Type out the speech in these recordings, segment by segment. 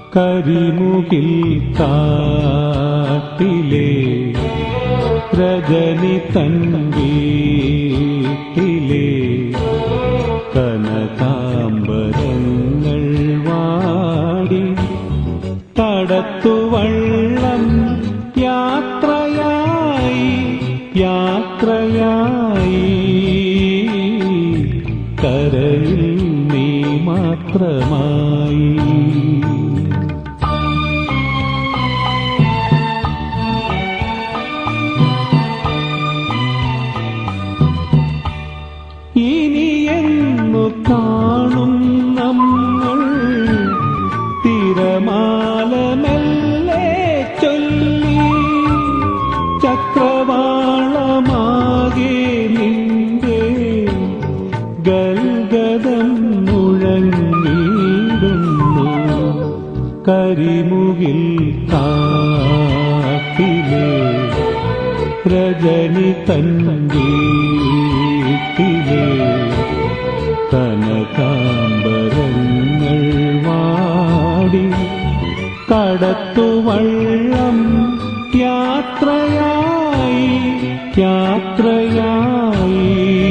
കരിമുകിൽ കാട്ടിലെ രജനി തൻവീട്ടിലെ കനകാംബരങ്ങൾ വാടി കടത്തുവള്ളം യാത്രയായി യാത്രയായി കരയിൽ നീ മാത്രമായി ഇനി എന്നു കാണും നമ്മൾ തിരമാല മെല്ലെ ചൊല്ലി ചക്രവാളമാകെ നിന്റെ ഗൽഗതം മുഴങ്ങിടുന്നു കരിമുകിൽ കാട്ടിലെ രജനി തൻവീട്ടിലെ കനകാംബരങ്ങൾ വാടി കടത്തുവള്ളം യാത്രയായി യാത്രയായി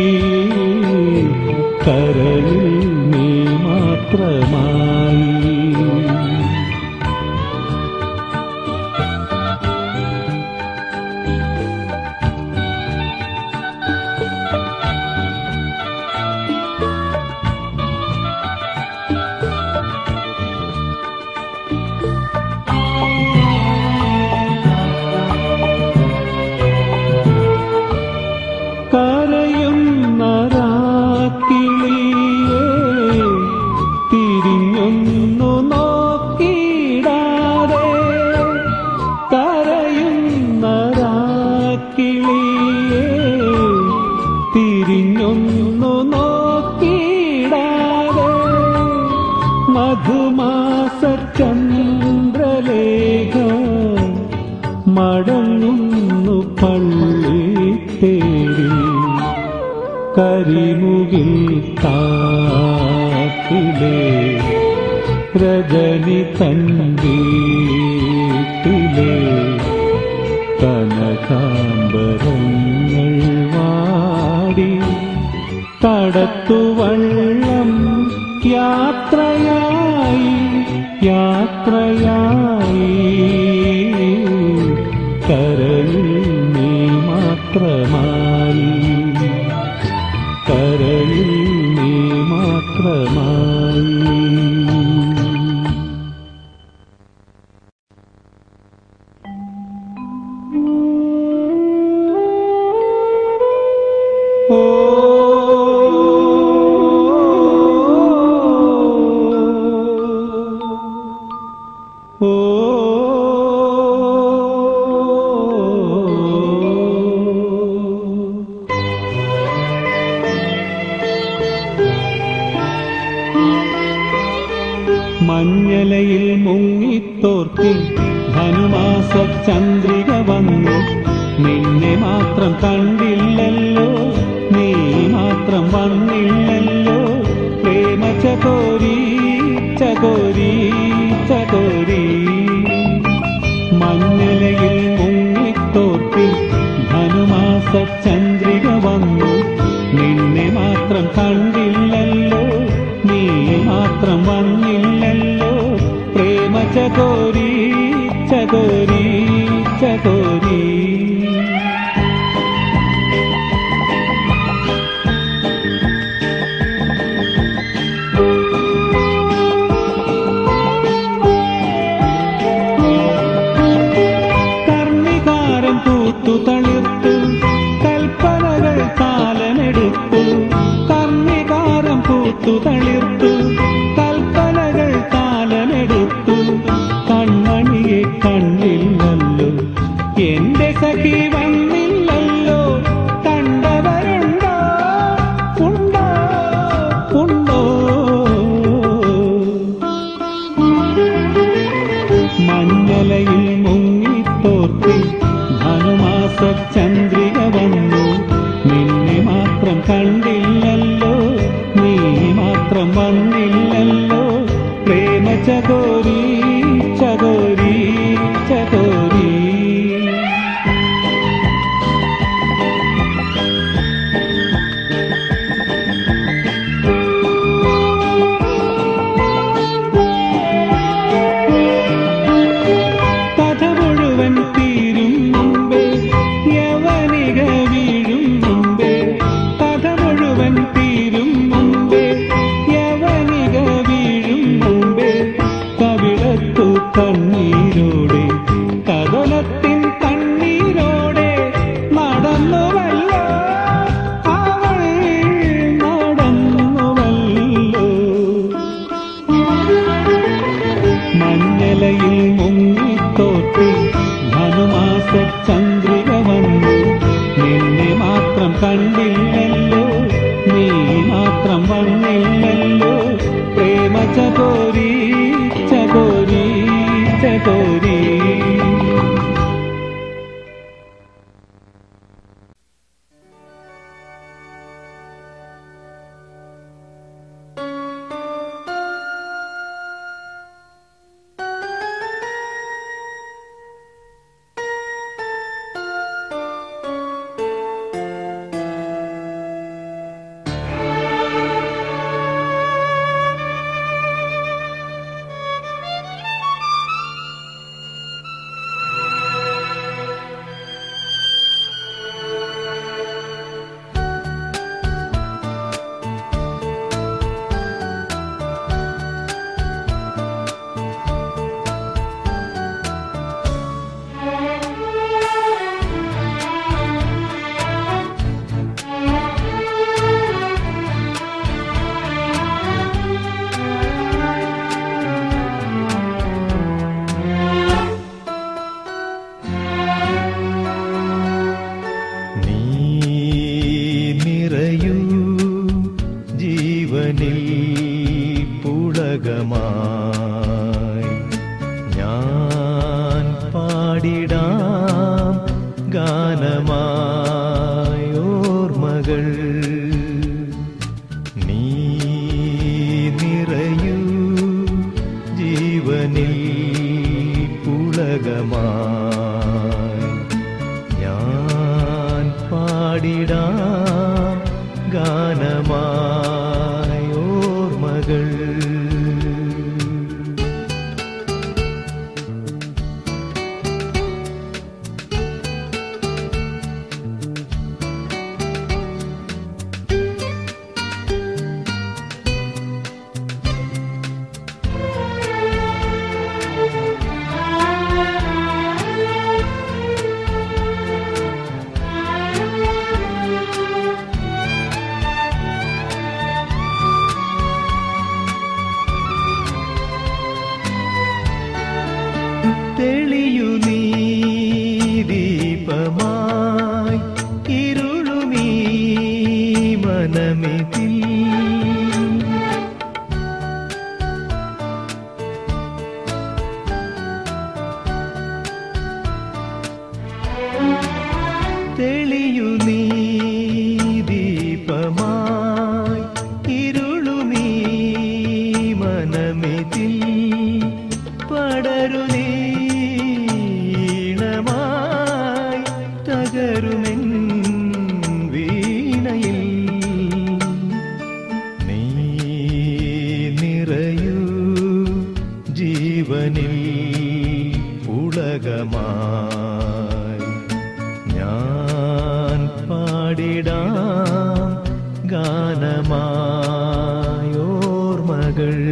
കരളിൽ നീ മാത്രമായി കരയുന്ന രാക്കിളിയേ തിരിഞ്ഞൊന്നു നോക്കിടാതെ കരയുന്ന രാക്കിളിയേ തിരിഞ്ഞൊന്നു നോക്കിടാതെ മധുമാസ ചന്ദ്രലേഖ മടങ്ങുന്നു പള്ളി തേടി കരിമുകിൽ കാട്ടിലെ രജനി തൻവീട്ടിലെ കനകാംബരങ്ങൾ വാടി കടത്തുവള്ളം യാത്രയായി യാത്രയായി കരളിൽ നീ മാത്രമായി കരളിൽ നീ മാത്രമായി ഓ ഓ മഞ്ഞലയിൽ മുങ്ങിത്തോർത്തി ധനുമാസ ചന്ദ്രിക വന്നു നിന്നെ മാത്രം കണ്ടില്ലല്ലോ നീ മാത്രം വന്നില്ലല്ലോ പ്രേമ ചകോരി ചകോരി ചകോരി മഞ്ഞലയിൽ മുങ്ങിത്തോർത്തി ധനുമാസ ചന്ദ്രിക വന്നു നിന്നെ മാത്രം കണ്ടില്ലല്ലോ നീ മാത്രം വന്നില്ലല്ലോ പ്രേമ ചകോരി ചകോരി ചകോരി കർണികാരം പൂത്തു തളിർത്തു കൽപ്പനകൾ കാലമെടുത്തു കർണികാരം പൂത്തു തളിർത്തു കൽപ്പനകൾ കാലമെടുത്തു കൺമണിയെ കണ്ടില്ലല്ലോ എന്റെ സഖി വന്നില്ലല്ലോ കണ്ടവരുണ്ടോ ഉണ്ടോ ഉണ്ടോ മഞ്ഞലയിൽ മുങ്ങിത്തോർത്തി ധനുമാസ ചന്ദ്രിക വന്നു നിന്നെ മാത്രം കണ്ടില്ലല്ലോ നീ മാത്രം വന്നില്ലല്ലോ പ്രേമ ചകോരി കനത്തു കണ്ണീരോടെ കടലത്തിൻ കണ്ണീരോടെ നടന്നുവല്ലോ അവൾ നടന്നുവല്ലോ മഞ്ഞലയിൽ മുങ്ങിത്തോട്ടി ധനുമാസ ചന്ദ്രിക വന്നു നിന്നെ മാത്രം കണ്ടില്ലല്ലോ നീ മാത്രം വന്നില്ലല്ലോ പ്രേമ ചകോരി ചകോരി ചകോരി നീ നിറയൂ ജീവനിൽ പുളകമായി ഞാൻ പാടിടാം ഗാനമായി ഓർമ്മകൾ നീ നിറയൂ ജീവനിൽ പുളകമായി ഞാൻ പാടിടാം ഗാനമായി ഓർമ്മകൾ തെളിയു നീ ദീപമായി ഇരുളുമീ മനമിതിൽ തെളിയു നീ ദീപമായി ഇരുളുമീ മനമിതിൽ പടരു നീണമായി തകരുമെൻ വീണയിൽ നീ നിറയൂ ജീവനിൽ പുളകമായി ഞാൻ പാടിടാം ഗാനമായോർമകൾ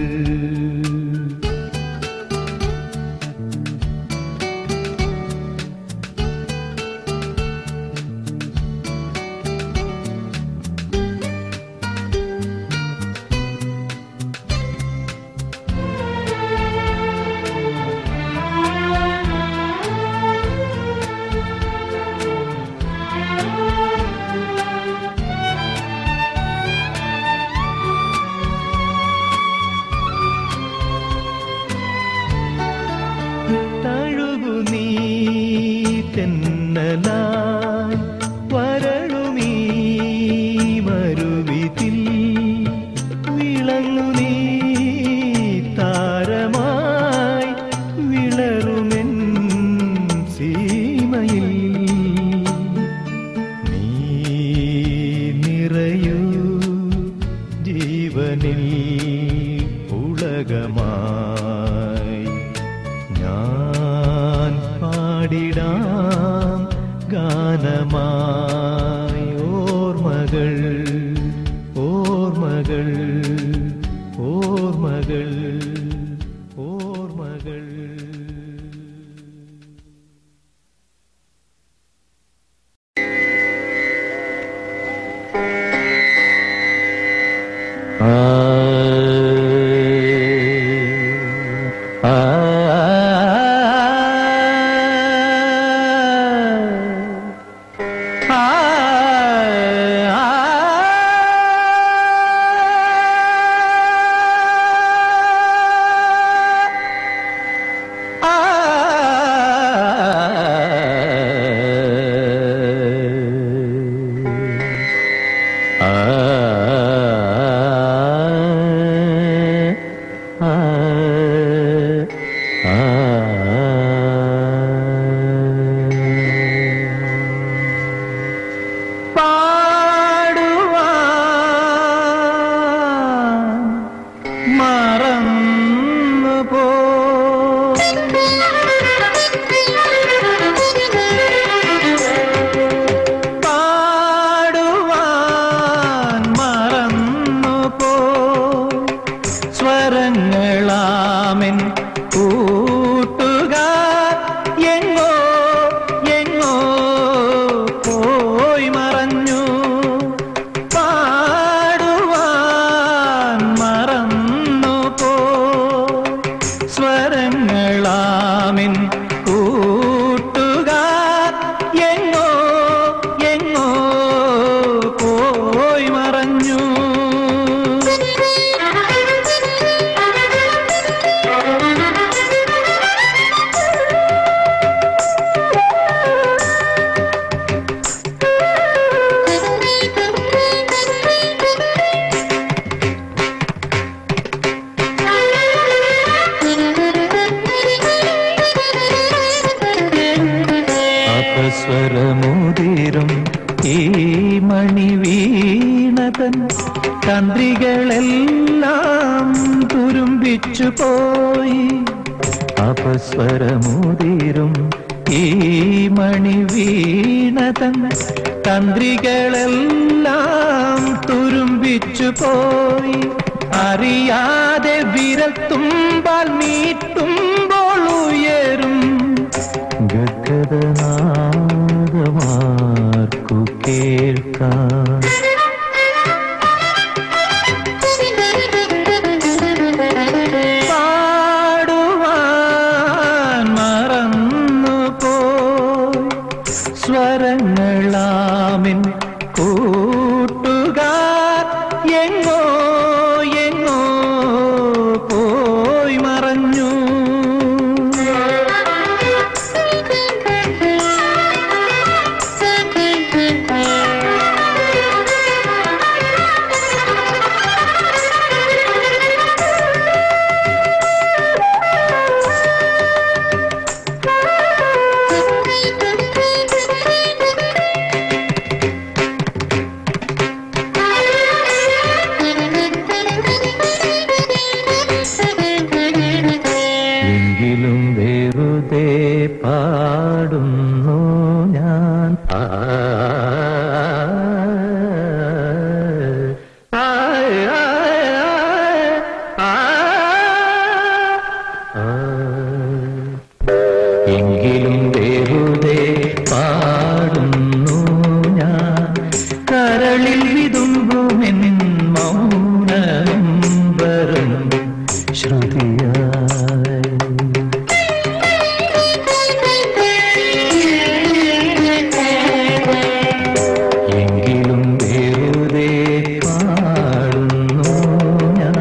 തഴുകു നീ തെന്നലായി വരളുമീ മരുവിതിൽ വിളങ്ങു നീ താരമായി വിളറുമെൻ സീമയിൽ നീ നിറയൂ ജീവനിൽ ഉളകമായി ഞാൻ പാടിടാം ഗാനമായി ഓർമ്മകൾ ഓർമ്മകൾ ഓർമ്മകൾ ഓർമ്മകൾ ഓർമ്മകൾ പാടുവാൻ മറന്നു പോ പാടുവാൻ മറന്നു പോ സ്വരങ്ങളാമിൻ കൂട്ടുകാർ എങ്ങോ എങ്ങോ പോയി മറഞ്ഞു പാടുവാൻ മറന്നു പോ സ്വരങ്ങളാമിൻ കൂട്ടുകാർ എങ്ങോ എങ്ങോ പോയി മറഞ്ഞു അപസ്വരമുതിരും ഈ മണി വീണതൻ തന്ത്രികളെല്ലാം തുരുമ്പിച്ചു പോയി അപസ്വരമുതിരും ഈ മണി വീണതൻ തന്ത്രികളെല്ലാം തുരുമ്പിച്ചു പോയി അറിയാതെ വിരത്തുമ്പാൽ മീട്ടുമ്പോൾ ഉയരും ഗദ്ഗതനാദമാർക്കു കേൾക്കാം പാടുവാൻ മറന്നു പോയി സ്വരങ്ങളാമിൻ കൂട്ടുകാർ എങ്ങോ എങ്ങോ പോയി മറഞ്ഞു എങ്കിലും വെറുതെ പാടുന്നു ഞാൻ ആ, ആ, ആ, ആ, ആ. എങ്കിലും വെറുതെ പാടുന്നു ഞാൻ കരളിൽ വിതുമ്പുമെൻ മൗനം വരും ശ്രുതിയായി എങ്കിലും വെറുതെ പാടുന്നു ഞാൻ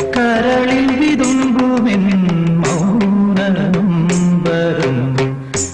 കരളിൽ വിതുമ്പുമെൻ മൗനം വരും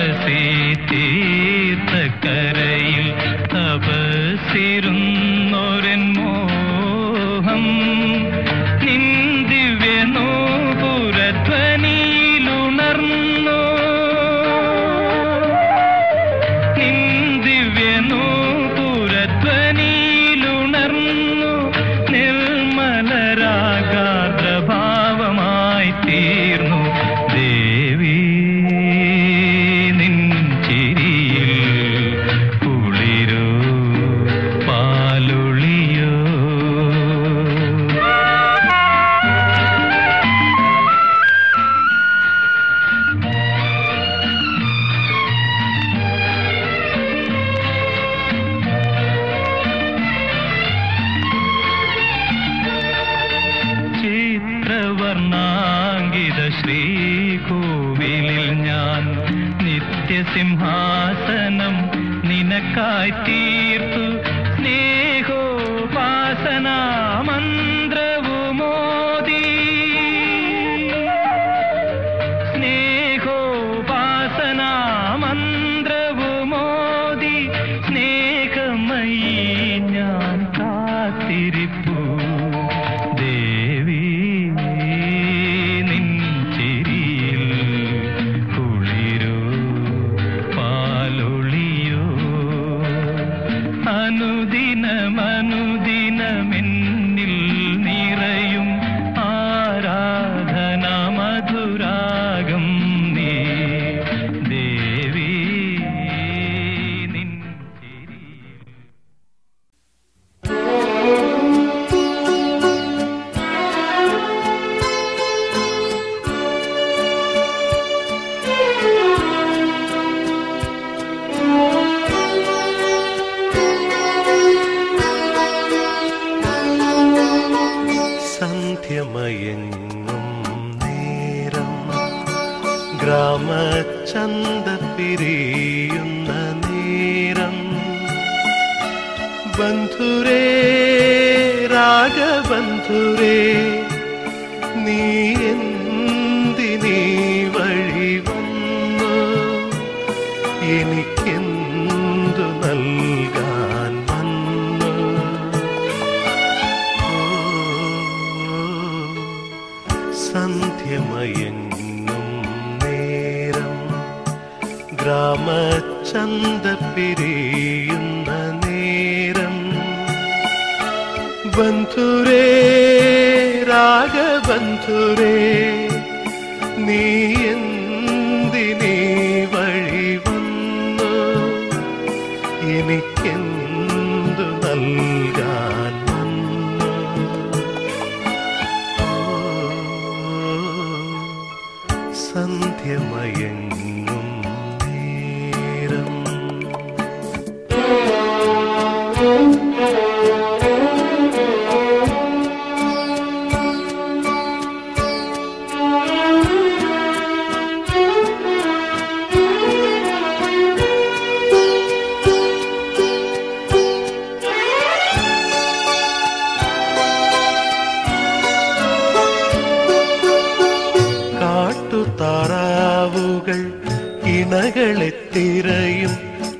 തപസി തീർത്ഥക്കരയിൽ തപസിരുന്നൊരൻ മോഹം നിൻ ദിവ്യ നൂപുരധ്വനിയിലുണർന്നു നിൻ ദിവ്യ നൂപുരധ്വനിയിലുണർന്നു നിർമ്മലരാഗാദ്രഭാവമായി തീർന്നു ദേവി നിൻ ചിരിയിൽ കുളിരോ പാലൊളിയോ ചിത്രവർണാങ്കിത ശ്രീകോവിലിൽ ഞാൻ നിത്യസിംഹാസനം നിനക്കായി തീർത്തു സ്നേഹോപാസന മന്ത്രവുമോദി സ്നേഹോപാസന മന്ത്രവുമോദി സ്നേഹമയി ഞാൻ കാത്തിരിപ്പു ദേവി നിൻ ചിരിയിൽ കുളിരോ പാലൊളിയോ അനുദിനമനുദിനമെന്നിൽ നിറയും ആരാധന മധുരാഗം നീ ദേവി നിൻ ചിരിയിൽ സന്ധ്യമയങ്ങും നേരം ഗ്രാമചന്ത പിരിയുന്ന നേരം ബന്ധുരേ രാഗബന്ധുരേ നീ എന്തിനീ വഴി വന്നു എനിക്കെന്തു നൽകാൻ വന്നു സന്ധ്യമയങ്ങും നേരം ഗ്രാമചന്ത പിരിയുന്ന നേരം ബന്ധുരേ രാഗബന്ധുരേ നീ എന്തിനീ വഴി വന്നു എനിക്കെന്തു നൽകാൻ വന്നു സന്ധ്യമയങ്ങും നേരം കാട്ടുതാറാവുകൾ ഇണകളെ തിരയും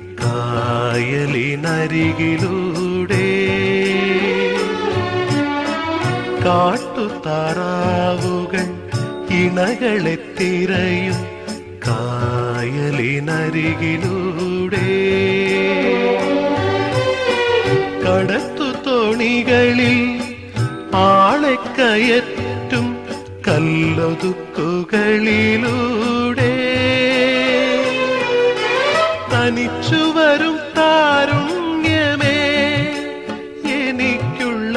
കായലിനരികിലൂടെ കാട്ടുതാറാവുകൾ ഇണകളെ തിരയും കായലിനരികിലൂടെ കടത്തു തോണികളിൽ ആളെ കയറ്റും കല്ലൊതുക്കുകളിലൂടെ തനിച്ചു വരും താരുണ്യമേ എനിക്കുള്ള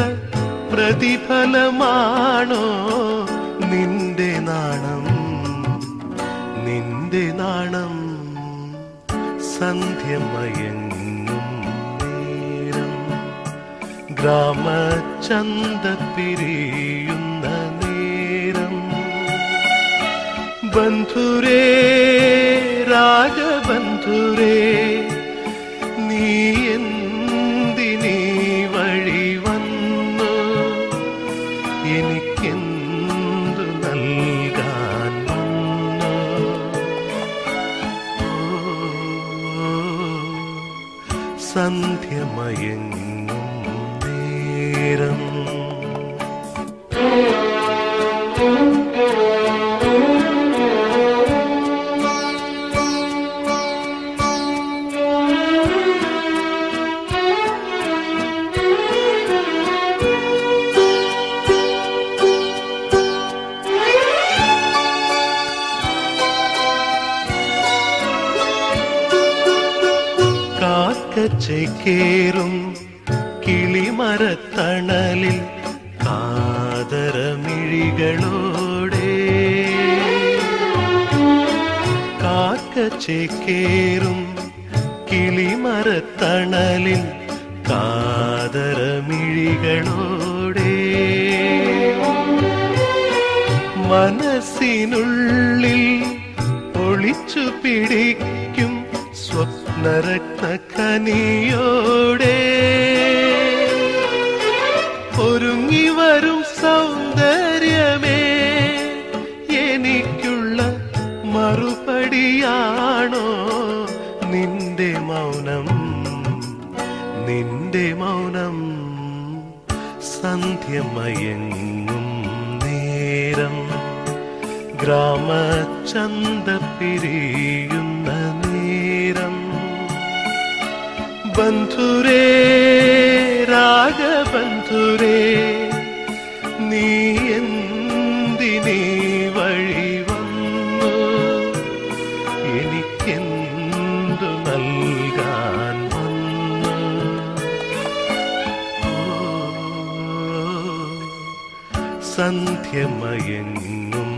പ്രതിഫലമാണോ നിന്റെ നാണം നിന്റെ നാണം സന്ധ്യമയങ്ങും നേരം ഗ്രാമചന്ത പിരിയുന്ന നേരം ബന്ധുരേ രാഗബന്ധുരേ നീ എന്തിനീ വഴി വന്നു എനിക്കെന്തു നൽകാൻ വന്നു ഓ സന്ധ്യമയങ്ങും നേരം കാക്കച്ചേക്കേറും കിളിമരത്തണലിൽ കാതരമിഴികളോടെ കാക്കച്ചേക്കേറും കിളിമരത്തണലിൽ കാതരമിഴികളോടെ മനസ്സിനുള്ളിൽ ഒളിച്ചു പിടിക്കും സ്വപ്നരത്നഖനിയോടെ ഒരുങ്ങി വരും സൗന്ദര്യമേ എനിക്കുള്ള മറുപടിയാണോ നിന്റെ മൗനം നിന്റെ മൗനം സന്ധ്യമയങ്ങും നേരം ഗ്രാമചന്ത പിരിയുന്ന നേരം ബന്ധുരേ രാഗബന്ധുരേ നീ എന്തിനീ വഴി വന്നു എനിക്കെന്തു നൽകാൻ വന്നു ഓ, സന്ധ്യമയങ്ങും